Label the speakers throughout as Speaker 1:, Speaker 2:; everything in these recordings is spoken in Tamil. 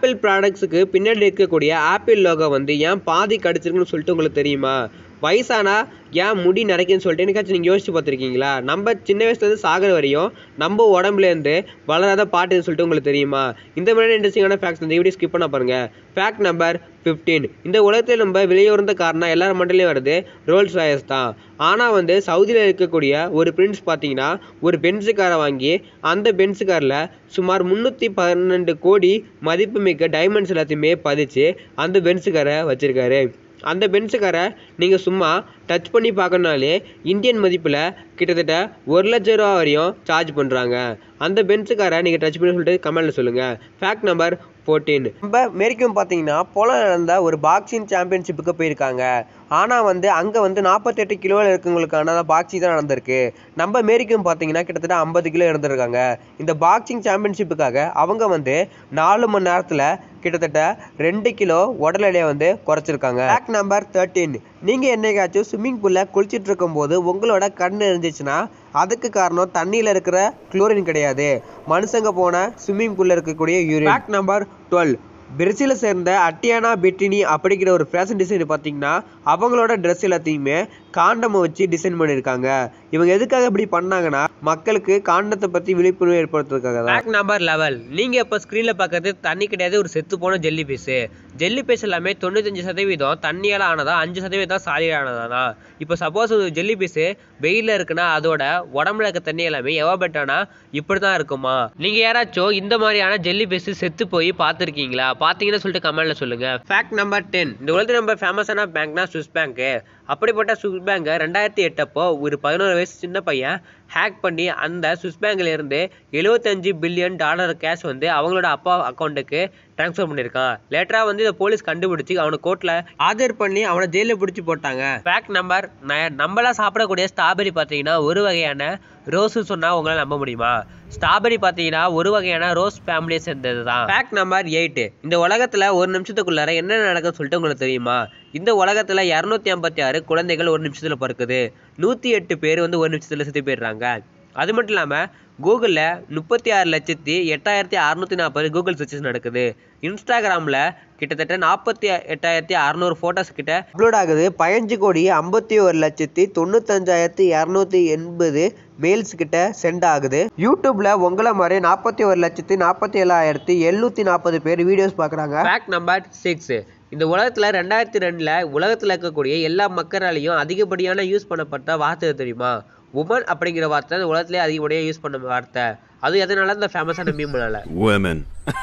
Speaker 1: ஆப்பிள் ப்ராடக்ட்ஸுக்கு பின்னாடி இருக்கக்கூடிய ஆப்பிள் லோகோ வந்து ஏன் பாதி கடிச்சிருக்குன்னு சொல்லிட்டு உங்களுக்கு தெரியுமா வயசானா ஏன் முடி நரைக்குன்னு சொல்லிட்டு என்னைக்காச்சும் நீங்கள் யோசிச்சு பார்த்துருக்கீங்களா நம்ம சின்ன வயசுலேருந்து சாகிற வரையும் நம்ம உடம்புலேருந்து வளராத பாட்டுன்னு சொல்லிட்டு உங்களுக்கு தெரியுமா இந்த மாதிரி இன்ட்ரெஸ்டிங்கான ஃபேக்ட்ஸ் இந்த வீடியோ ஸ்கிப் பண்ண பாருங்க ஃபேக்ட் நம்பர் ஃபிஃப்டீன் இந்த உலகத்தில் நம்ம விலையுறந்த காரணம் எல்லார் மண்டலையும் வருது ரோல்ஸ் ராயஸ் தான் ஆனால் வந்து சவுதியில் இருக்கக்கூடிய ஒரு பிரின்ஸ் பார்த்தீங்கன்னா ஒரு பென்ஸு காரை வாங்கி அந்த பென்ஸு காரில் சுமார் முந்நூற்றி பன்னெண்டு கோடி மதிப்புமிக்க டைமண்ட்ஸ் எல்லாத்தையுமே பதிச்சு அந்த பென்ஸு காரை வச்சுருக்காரு அந்த பென்ஸு காரை நீங்கள் சும்மா டச் பண்ணி பார்க்கணுனாலே இந்தியன் மதிப்பில் கிட்டத்தட்ட ஒரு லட்ச ரூபா வரையும் சார்ஜ் பண்ணுறாங்க அந்த பென்ஸு காரை நீங்கள் டச் பண்ணி சொல்லிட்டு கமெண்ட்டில் சொல்லுங்கள் ஃபேக்ட் நம்பர் ஃபோர்டீன் நம்ம மேரிக்கும் பார்த்தீங்கன்னா போல நடந்த ஒரு பாக்ஸிங் சாம்பியன்ஷிப்புக்கு போயிருக்காங்க ஆனால் வந்து அங்கே வந்து நாற்பத்தெட்டு கிலோவில் இருக்கவங்களுக்கான பாக்ஸிங் தான் நடந்திருக்கு நம்ம மேரிக்கும் பார்த்தீங்கன்னா கிட்டத்தட்ட ஐம்பது கிலோ இருந்திருக்காங்க இந்த பாக்ஸிங் சாம்பியன்ஷிப்புக்காக அவங்க வந்து நாலு மணி நேரத்தில் கிட்டத்தட்ட ரெண்டு கிலோ உடல் எடையை வந்து குறைச்சிருக்காங்க ஃபேக்ட் நம்பர் தேர்ட்டீன் நீங்கள் என்னைக்காச்சும் ஸ்விம்மிங் பூலில் குளிச்சிட்டு இருக்கும்போது உங்களோட கண் இருந்துச்சுன்னா அதுக்கு காரணம் தண்ணியில் இருக்கிற குளோரின் கிடையாது மனுஷங்க போன ஸ்விம்மிங் பூலில் இருக்கக்கூடிய யூரின் ஃபேக்ட் நம்பர் டுவெல் பிரேசிலை சேர்ந்த அட்டியானா பெட்டினி அப்படிங்கிற ஒரு ஃபேஷன் டிசைன் பார்த்தீங்கன்னா அவங்களோட ட்ரெஸ் எல்லாத்தையுமே காண்டமை வச்சு டிசைன் பண்ணியிருக்காங்க இவங்க எதுக்காக இப்படி பண்ணாங்கன்னா மக்களுக்கு காண்டத்தை பற்றி விழிப்புணர்வு ஏற்படுத்துறதுக்காக தான் ஃபேக்ட் நம்பர் லெவல் நீங்கள் இப்போ ஸ்க்ரீனில் பார்க்கறது தண்ணி கிடையாது ஒரு செத்து போன ஜெல்லி பீஸு ஜெல்லி பீஸ் எல்லாமே தொண்ணூத்தஞ்சு சதவீதம் தண்ணியால் ஆனதா அஞ்சு சதவீதம் சாலிட் ஆனதானா இப்போ சப்போஸ் ஒரு ஜெல்லி பீஸு வெயிலில் இருக்குன்னா அதோட உடம்புல இருக்க தண்ணி எல்லாமே எவாபெட்டானா இப்படி தான் இருக்குமா நீங்கள் யாராச்சும் இந்த மாதிரியான ஜெல்லி பீஸு செத்து போய் பார்த்துருக்கீங்களா பார்த்தீங்கன்னு சொல்லிட்டு கமெண்ட்ல சொல்லுங்க ஃபேக்ட் நம்பர் டென் இந்த உலகத்தில் நம்ம ஃபேமஸான பேங்க்னா சுவிஸ் பேங்க்கு அப்படிப்பட்ட சுவிஸ் பேங்கை ரெண்டாயிரத்தி எட்டப்போ ஒரு பதினோரு வயசு சின்ன பையன் ஹேக் பண்ணி அந்த சுவிஸ் பேங்க்ல இருந்து எழுபத்தஞ்சு பில்லியன் டாலர் கேஷ் வந்து அவங்களோட அப்பா அக்கௌண்ட்டுக்கு ட்ரான்ஸ்ஃபர் பண்ணியிருக்கான் லேட்டராக வந்து இதை போலீஸ் கண்டுபிடிச்சி அவனை கோர்ட்டில் ஆர்டர் பண்ணி அவனை ஜெயிலில் பிடிச்சி போட்டாங்க ஃபேக்ட் நம்பர் நயன் நம்மளாம் சாப்பிடக்கூடிய ஸ்ட்ராபெரி பார்த்தீங்கன்னா ஒரு வகையான ரோஸு சொன்னால் உங்களால் நம்ப முடியுமா ஸ்ட்ராபெரி பார்த்தீங்கன்னா ஒரு வகையான ரோஸ் ஃபேமிலியை சேர்ந்தது தான் ஃபேக்ட் நம்பர் எயிட்டு இந்த உலகத்தில் ஒரு நிமிஷத்துக்குள்ளார என்ன நடக்கும்னு சொல்லிட்டு உங்களுக்கு தெரியுமா இந்த உலகத்தில் இரநூத்தி ஐம்பத்தி ஆறு குழந்தைகள் ஒரு நிமிஷத்தில் பிறக்குது நூற்றி எட்டு பேர் வந்து ஒரு நிமிஷத்தில் செத்து போயிடுறாங்க அது மட்டும் இல்லாமல் கூகுளில் முப்பத்தி ஆறு லட்சத்தி எட்டாயிரத்தி அறநூற்றி நாற்பது கூகுள் சர்ச்சஸ் நடக்குது இன்ஸ்டாகிராமில் கிட்டத்தட்ட நாற்பத்தி எட்டாயிரத்தி அறநூறு ஃபோட்டோஸ் கிட்ட அப்லோட் ஆகுது பதினஞ்சு கோடி ஐம்பத்தி ஒரு லட்சத்தி தொண்ணூத்தஞ்சாயிரத்தி இரநூத்தி எண்பது மெயில்ஸ் கிட்ட சென்ட் ஆகுது யூடியூப்ல உங்களை மாதிரி நாற்பத்தி ஒரு லட்சத்தி நாற்பத்தி ஏழாயிரத்தி எழுநூத்தி நாற்பது பேர் வீடியோஸ் பார்க்குறாங்க ஃபேக்ட் நம்பர் சிக்ஸ் இந்த உலகத்தில் ரெண்டாயிரத்தி ரெண்டில் உலகத்தில் இருக்கக்கூடிய எல்லா மக்களாலையும் அதிகப்படியான யூஸ் பண்ணப்பட்ட வார்த்தை எது தெரியுமா உமன் அப்படிங்கிற வார்த்தை இந்த உலகத்திலே அதிகப்படியாக யூஸ் பண்ண வார்த்தை அது எதனால இந்த ஃபேமஸான மீம்னால
Speaker 2: Women.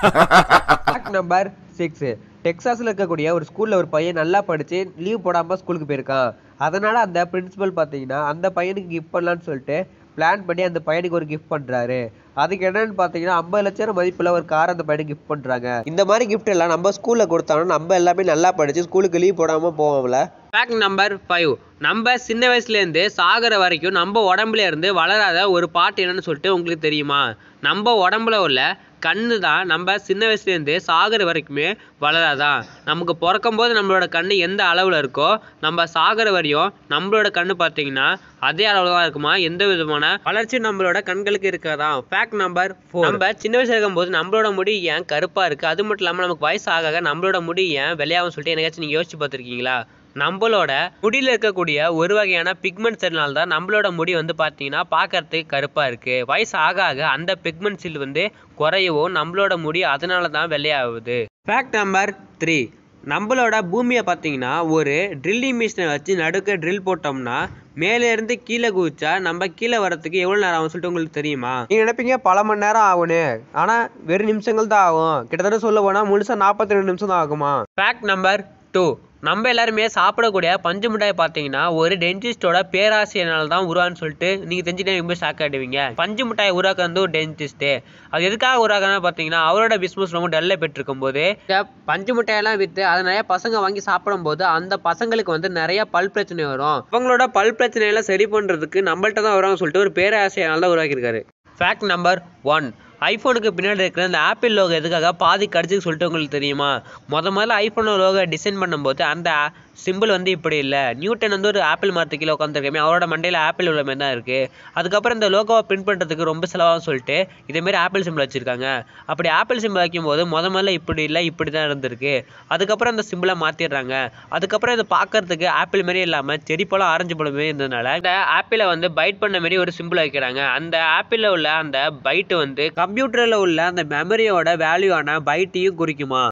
Speaker 1: ஃபேக்ட் நம்பர் சிக்ஸ் டெக்சாஸில் இருக்கக்கூடிய ஒரு ஸ்கூலில் ஒரு பையன் நல்லா படித்து லீவ் போடாமல் ஸ்கூலுக்கு போயிருக்கான் அதனால் அந்த பிரின்சிபல் பார்த்தீங்கன்னா அந்த பையனுக்கு கிஃப்ட் பண்ணலான்னு சொல்லிட்டு பிளான் பண்ணி அந்த பையனுக்கு ஒரு கிஃப்ட் பண்ணுறாரு அதுக்கு என்னன்னு பார்த்தீங்கன்னா ஐம்பது லட்சம் மதிப்பில் ஒரு கார் அந்த பையனுக்கு கிஃப்ட் பண்ணுறாங்க இந்த மாதிரி கிஃப்ட் எல்லாம் நம்ம ஸ்கூலில் கொடுத்தாங்கன்னா நம்ம எல்லாமே நல்லா படித்து ஸ்கூலுக்கு லீவ் போடாமல் போவோம்ல ஃபேக்ட் நம்பர் ஃபைவ் நம்ம சின்ன வயசுலேருந்து சாகிற வரைக்கும் நம்ம உடம்புல இருந்து வளராத ஒரு பாட்டு என்னன்னு சொல்லிட்டு உங்களுக்கு தெரியுமா நம்ம உடம்புல உள்ள கண்ணு தான் நம்ம சின்ன வயசுலேருந்து சாகிற வரைக்குமே வளராதான் நமக்கு பிறக்கும் போது நம்மளோட கண்ணு எந்த அளவில் இருக்கோ நம்ம சாகிற வரையும் நம்மளோட கண்ணு பார்த்தீங்கன்னா அதே அளவில் தான் இருக்குமா எந்த விதமான வளர்ச்சி நம்மளோட கண்களுக்கு இருக்காதான் ஃபேக்ட் நம்பர் ஃபோர் நம்ம சின்ன வயசுல இருக்கும்போது நம்மளோட முடி ஏன் கருப்பாக இருக்குது அது மட்டும் இல்லாமல் நமக்கு வயசு ஆக ஆக நம்மளோட முடி ஏன் வெள்ளையாகும் சொல்லிட்டு எனக்காச்சும் நீங்கள் யோசிச்சு பார்த்துருக்கீங்களா நம்மளோட முடியில் இருக்கக்கூடிய ஒரு வகையான பிக்மெண்ட்ஸ்னால தான் நம்மளோட முடி வந்து பார்த்தீங்கன்னா பார்க்கறதுக்கு கருப்பாக இருக்குது வயசு ஆக ஆக அந்த பிக்மெண்ட்ஸில் வந்து குறையவும் நம்மளோட முடி அதனால தான் வெள்ளையாகுது ஃபேக்ட் நம்பர் த்ரீ நம்மளோட பூமியை பார்த்தீங்கன்னா ஒரு ட்ரில்லிங் மிஷினை வச்சு நடுக்க ட்ரில் போட்டோம்னா மேலே இருந்து கீழே குதிச்சா நம்ம கீழே வரதுக்கு எவ்வளோ நேரம் ஆகும் சொல்லிட்டு உங்களுக்கு தெரியுமா நீங்கள் நினைப்பீங்க பல மணி நேரம் ஆகும்னு ஆனால் வெறும் நிமிஷங்கள் தான் ஆகும் கிட்டத்தட்ட சொல்ல போனால் முழுசாக நாற்பத்தி ரெண்டு நிமிஷம் தான் ஆகுமா ஃபேக்ட் நம்பர் டூ நம்ம எல்லாருமே சாப்பிடக்கூடிய பஞ்சு மிட்டாய் பார்த்தீங்கன்னா ஒரு டென்டிஸ்டோட பேராசையினால தான் உருவான்னு சொல்லிட்டு நீங்கள் தெரிஞ்சுட்டே ரொம்ப ஷாக் ஆகிடுவீங்க பஞ்சு மிட்டாய் உருவாக்குறது ஒரு டென்டிஸ்ட்டு அது எதுக்காக உருவாக்குறதுன்னு பார்த்தீங்கன்னா அவரோட பிஸ்னஸ் ரொம்ப டல்ல பெற்றிருக்கும் போது இந்த பஞ்சு மிட்டாயெல்லாம் விற்று அதை நிறைய பசங்க வாங்கி சாப்பிடும்போது அந்த பசங்களுக்கு வந்து நிறைய பல் பிரச்சனை வரும் அவங்களோட பல் பிரச்சனையெல்லாம் சரி பண்ணுறதுக்கு நம்மள்ட்ட தான் வருவாங்க சொல்லிட்டு ஒரு பேராசையினால தான் உருவாக்கியிருக்காரு ஃபேக்ட் நம்பர் ஒன் ஐஃபோனுக்கு பின்னாடி இருக்கிற இந்த ஆப்பிள் லோகோ எதுக்காக பாதி கடிச்சுக்கு சொல்லிட்டு உங்களுக்கு தெரியுமா முத முதல்ல ஐஃபோன் லோகோ டிசைன் பண்ணும்போது அந்த சிம்பிள் வந்து இப்படி இல்லை நியூட்டன் வந்து ஒரு ஆப்பிள் மரத்து கீழே உட்காந்துருக்கமே அவரோட மண்டையில் ஆப்பிள் உள்ள மாதிரி தான் இருக்குது அதுக்கப்புறம் இந்த லோகோவை பிரிண்ட் பண்ணுறதுக்கு ரொம்ப செலவாகும் சொல்லிட்டு இதேமாரி ஆப்பிள் சிம்பிள் வச்சுருக்காங்க அப்படி ஆப்பிள் சிம்பிள் வைக்கும்போது முத முதல்ல இப்படி இல்லை இப்படி தான் இருந்திருக்கு அதுக்கப்புறம் அந்த சிம்பிளை மாற்றிடுறாங்க அதுக்கப்புறம் இதை பார்க்கறதுக்கு ஆப்பிள் மாரி இல்லாமல் செடி போல ஆரஞ்சு பழம் மாரி இருந்ததுனால இந்த ஆப்பிளை வந்து பைட் பண்ண மாரி ஒரு சிம்பிள் வைக்கிறாங்க அந்த ஆப்பிளில் உள்ள அந்த பைட்டு வந்து கம்ப்யூட்டரில் உள்ள அந்த மெமரியோட வேல்யூவான பைட்டையும் குறிக்குமா